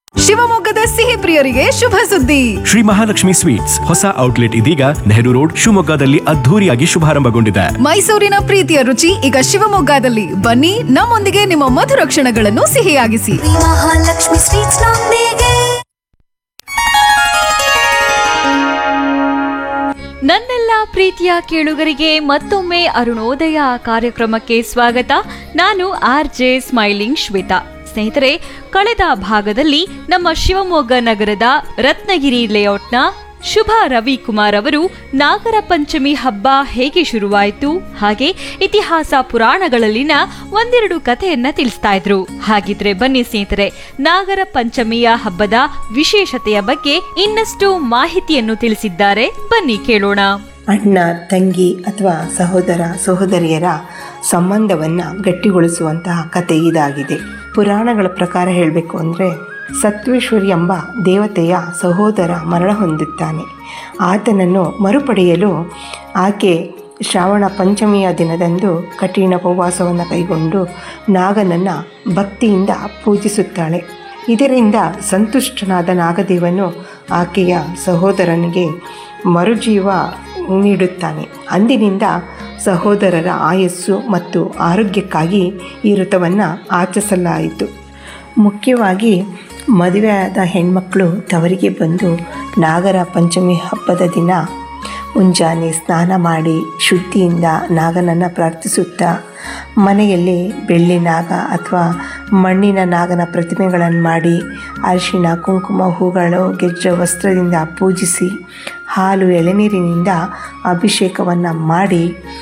ಶಿವಮೊಗ್ಗದ ಸಿಹಿ ಪ್ರಿಯರಿಗೆ ಶುಭ ಸುದ್ದಿ ಶ್ರೀ ಮಹಾಲಕ್ಷ್ಮಿ ಸ್ವೀಟ್ಸ್ ಹೊಸ ಔಟ್ಲೆಟ್ ಇದೀಗ ನೆಹರು ರೋಡ್ ಶಿವಮೊಗ್ಗದಲ್ಲಿ ಅದ್ಧೂರಿಯಾಗಿ ಶುಭಾರಂಭಗೊಂಡಿದೆ ಮೈಸೂರಿನ ಪ್ರೀತಿಯ ರುಚಿ ಈಗ ಶಿವಮೊಗ್ಗದಲ್ಲಿ ಬನ್ನಿ ನಮ್ಮೊಂದಿಗೆ ನಿಮ್ಮ ಮಧುರ ಕ್ಷಣಗಳನ್ನು ಸಿಹಿಯಾಗಿಸಿ ಮಹಾಲಕ್ಷ್ಮಿ ಸ್ವೀಟ್ಸ್ ನೊಂದಿಗೆ ನನ್ನೆಲ್ಲ ಪ್ರೀತಿಯ ಕೇಳುಗರಿಗೆ ಮತ್ತೊಮ್ಮೆ ಅರುಣೋದಯ ಕಾರ್ಯಕ್ರಮಕ್ಕೆ ಸ್ವಾಗತ ನಾನು ಆರ್ ಜೆ ಸ್ಮೈಲಿಂಗ್ ಶ್ವೇತಾ ಸ್ನೇಹಿತರೆ ಕಳೆದ ಭಾಗದಲ್ಲಿ ನಮ್ಮ ಶಿವಮೊಗ್ಗ ನಗರದ ರತ್ನಗಿರಿ ಲೇಔಟ್ನ ಶುಭ ರವಿಕುಮಾರ್ ಅವರು ನಾಗರ ಪಂಚಮಿ ಹಬ್ಬ ಹೇಗೆ ಶುರುವಾಯಿತು ಹಾಗೆ ಇತಿಹಾಸ ಪುರಾಣಗಳಲ್ಲಿನ ಒಂದೆರಡು ಕಥೆಯನ್ನ ತಿಳಿಸ್ತಾ ಇದ್ರು ಹಾಗಿದ್ರೆ ಬನ್ನಿ ಸ್ನೇಹಿತರೆ ನಾಗರ ಪಂಚಮಿಯ ಹಬ್ಬದ ವಿಶೇಷತೆಯ ಬಗ್ಗೆ ಇನ್ನಷ್ಟು ಮಾಹಿತಿಯನ್ನು ತಿಳಿಸಿದ್ದಾರೆ ಬನ್ನಿ ಕೇಳೋಣ ಅಣ್ಣ ತಂಗಿ ಅಥವಾ ಸಹೋದರ ಸಹೋದರಿಯರ ಸಂಬಂಧವನ್ನು ಗಟ್ಟಿಗೊಳಿಸುವಂತಹ ಕತೆ ಇದಾಗಿದೆ ಪುರಾಣಗಳ ಪ್ರಕಾರ ಹೇಳಬೇಕು ಅಂದರೆ ಸತ್ವೇಶ್ವರಿ ಎಂಬ ದೇವತೆಯ ಸಹೋದರ ಮರಣ ಹೊಂದುತ್ತಾನೆ ಆತನನ್ನು ಮರುಪಡೆಯಲು ಆಕೆ ಶ್ರಾವಣ ಪಂಚಮಿಯ ದಿನದಂದು ಕಠಿಣ ಉಪವಾಸವನ್ನು ಕೈಗೊಂಡು ನಾಗನನ್ನು ಭಕ್ತಿಯಿಂದ ಪೂಜಿಸುತ್ತಾಳೆ ಇದರಿಂದ ಸಂತುಷ್ಟನಾದ ನಾಗದೇವನು ಆಕೆಯ ಸಹೋದರನಿಗೆ ಮರುಜೀವ ನೀಡುತ್ತಾನೆ ಅಂದಿನಿಂದ ಸಹೋದರರ ಆಯಸ್ಸು ಮತ್ತು ಆರೋಗ್ಯಕ್ಕಾಗಿ ಈ ವ್ರತವನ್ನು ಆಚರಿಸಲಾಯಿತು ಮುಖ್ಯವಾಗಿ ಮದುವೆಯಾದ ಹೆಣ್ಮಕ್ಕಳು ತವರಿಗೆ ಬಂದು ನಾಗರ ಪಂಚಮಿ ಹಬ್ಬದ ದಿನ ಮುಂಜಾನೆ ಸ್ನಾನ ಮಾಡಿ ಶುದ್ಧಿಯಿಂದ ನಾಗನನ್ನು ಪ್ರಾರ್ಥಿಸುತ್ತಾ ಮನೆಯಲ್ಲಿ ಬೆಳ್ಳಿ ನಾಗ ಅಥವಾ ಮಣ್ಣಿನ ನಾಗನ ಪ್ರತಿಮೆಗಳನ್ನು ಮಾಡಿ ಅರಿಶಿಣ ಕುಂಕುಮ ಹೂಗಳು ಗೆಜ್ಜೆ ವಸ್ತ್ರದಿಂದ ಪೂಜಿಸಿ ಹಾಲು ಎಳೆನೀರಿನಿಂದ ಅಭಿಷೇಕವನ್ನು ಮಾಡಿ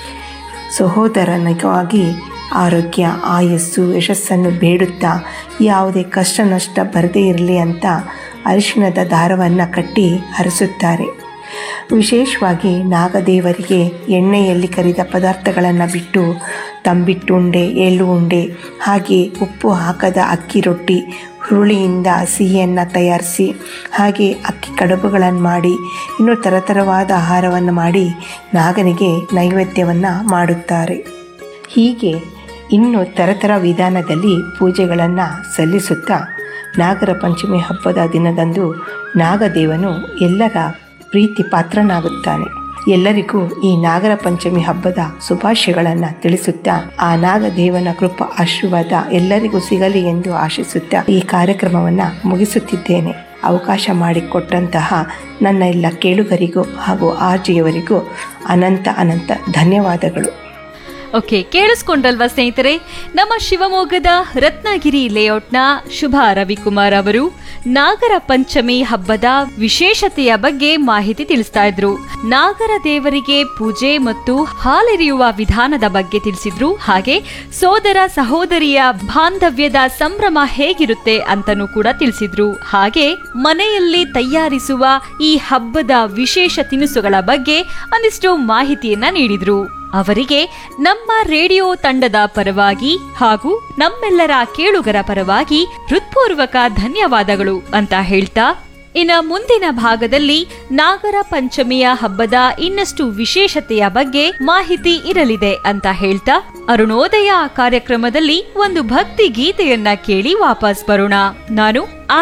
ಸಹೋದರನಿಗಾಗಿ ಆರೋಗ್ಯ ಆಯಸ್ಸು ಯಶಸ್ಸನ್ನು ಬೇಡುತ್ತಾ ಯಾವುದೇ ಕಷ್ಟ ನಷ್ಟ ಬರದೇ ಇರಲಿ ಅಂತ ಅರಿಶಿಣದ ದಾರವನ್ನು ಕಟ್ಟಿ ಹರಿಸುತ್ತಾರೆ ವಿಶೇಷವಾಗಿ ನಾಗದೇವರಿಗೆ ಎಣ್ಣೆಯಲ್ಲಿ ಕರಿದ ಪದಾರ್ಥಗಳನ್ನು ಬಿಟ್ಟು ತಂಬಿಟ್ಟು ಉಂಡೆ ಎಳ್ಳು ಉಂಡೆ ಹಾಗೆ ಉಪ್ಪು ಹಾಕದ ಅಕ್ಕಿ ರೊಟ್ಟಿ ಹುರುಳಿಯಿಂದ ಸಿಹಿಯನ್ನು ತಯಾರಿಸಿ ಹಾಗೆ ಅಕ್ಕಿ ಕಡುಬುಗಳನ್ನು ಮಾಡಿ ಇನ್ನೂ ಥರಥರವಾದ ಆಹಾರವನ್ನು ಮಾಡಿ ನಾಗನಿಗೆ ನೈವೇದ್ಯವನ್ನು ಮಾಡುತ್ತಾರೆ ಹೀಗೆ ಇನ್ನು ಥರಥರ ವಿಧಾನದಲ್ಲಿ ಪೂಜೆಗಳನ್ನು ಸಲ್ಲಿಸುತ್ತಾ ನಾಗರ ಪಂಚಮಿ ಹಬ್ಬದ ದಿನದಂದು ನಾಗದೇವನು ಎಲ್ಲರ ಪ್ರೀತಿ ಪಾತ್ರನಾಗುತ್ತಾನೆ ಎಲ್ಲರಿಗೂ ಈ ನಾಗರ ಪಂಚಮಿ ಹಬ್ಬದ ಶುಭಾಶಯಗಳನ್ನು ತಿಳಿಸುತ್ತಾ ಆ ನಾಗದೇವನ ಕೃಪ ಆಶೀರ್ವಾದ ಎಲ್ಲರಿಗೂ ಸಿಗಲಿ ಎಂದು ಆಶಿಸುತ್ತಾ ಈ ಕಾರ್ಯಕ್ರಮವನ್ನು ಮುಗಿಸುತ್ತಿದ್ದೇನೆ ಅವಕಾಶ ಮಾಡಿಕೊಟ್ಟಂತಹ ನನ್ನ ಎಲ್ಲ ಕೇಳುಗರಿಗೂ ಹಾಗೂ ಆರ್ಜಿಯವರಿಗೂ ಅನಂತ ಅನಂತ ಧನ್ಯವಾದಗಳು ಓಕೆ ಕೇಳಿಸ್ಕೊಂಡ್ರಲ್ವಾ ಸ್ನೇಹಿತರೆ ನಮ್ಮ ಶಿವಮೊಗ್ಗದ ರತ್ನಗಿರಿ ಲೇಔಟ್ನ ಶುಭ ರವಿಕುಮಾರ್ ಅವರು ನಾಗರ ಪಂಚಮಿ ಹಬ್ಬದ ವಿಶೇಷತೆಯ ಬಗ್ಗೆ ಮಾಹಿತಿ ತಿಳಿಸ್ತಾ ಇದ್ರು ನಾಗರ ದೇವರಿಗೆ ಪೂಜೆ ಮತ್ತು ಹಾಲೆರೆಯುವ ವಿಧಾನದ ಬಗ್ಗೆ ತಿಳಿಸಿದ್ರು ಹಾಗೆ ಸೋದರ ಸಹೋದರಿಯ ಬಾಂಧವ್ಯದ ಸಂಭ್ರಮ ಹೇಗಿರುತ್ತೆ ಅಂತನೂ ಕೂಡ ತಿಳಿಸಿದ್ರು ಹಾಗೆ ಮನೆಯಲ್ಲಿ ತಯಾರಿಸುವ ಈ ಹಬ್ಬದ ವಿಶೇಷ ತಿನಿಸುಗಳ ಬಗ್ಗೆ ಒಂದಿಷ್ಟು ಮಾಹಿತಿಯನ್ನ ನೀಡಿದ್ರು ಅವರಿಗೆ ನಮ್ಮ ರೇಡಿಯೋ ತಂಡದ ಪರವಾಗಿ ಹಾಗೂ ನಮ್ಮೆಲ್ಲರ ಕೇಳುಗರ ಪರವಾಗಿ ಹೃತ್ಪೂರ್ವಕ ಧನ್ಯವಾದಗಳು ಅಂತ ಹೇಳ್ತಾ ಇನ್ನ ಮುಂದಿನ ಭಾಗದಲ್ಲಿ ನಾಗರ ಪಂಚಮಿಯ ಹಬ್ಬದ ಇನ್ನಷ್ಟು ವಿಶೇಷತೆಯ ಬಗ್ಗೆ ಮಾಹಿತಿ ಇರಲಿದೆ ಅಂತ ಹೇಳ್ತಾ ಅರುಣೋದಯ ಕಾರ್ಯಕ್ರಮದಲ್ಲಿ ಒಂದು ಭಕ್ತಿ ಗೀತೆಯನ್ನ ಕೇಳಿ ವಾಪಸ್ ಬರೋಣ ನಾನು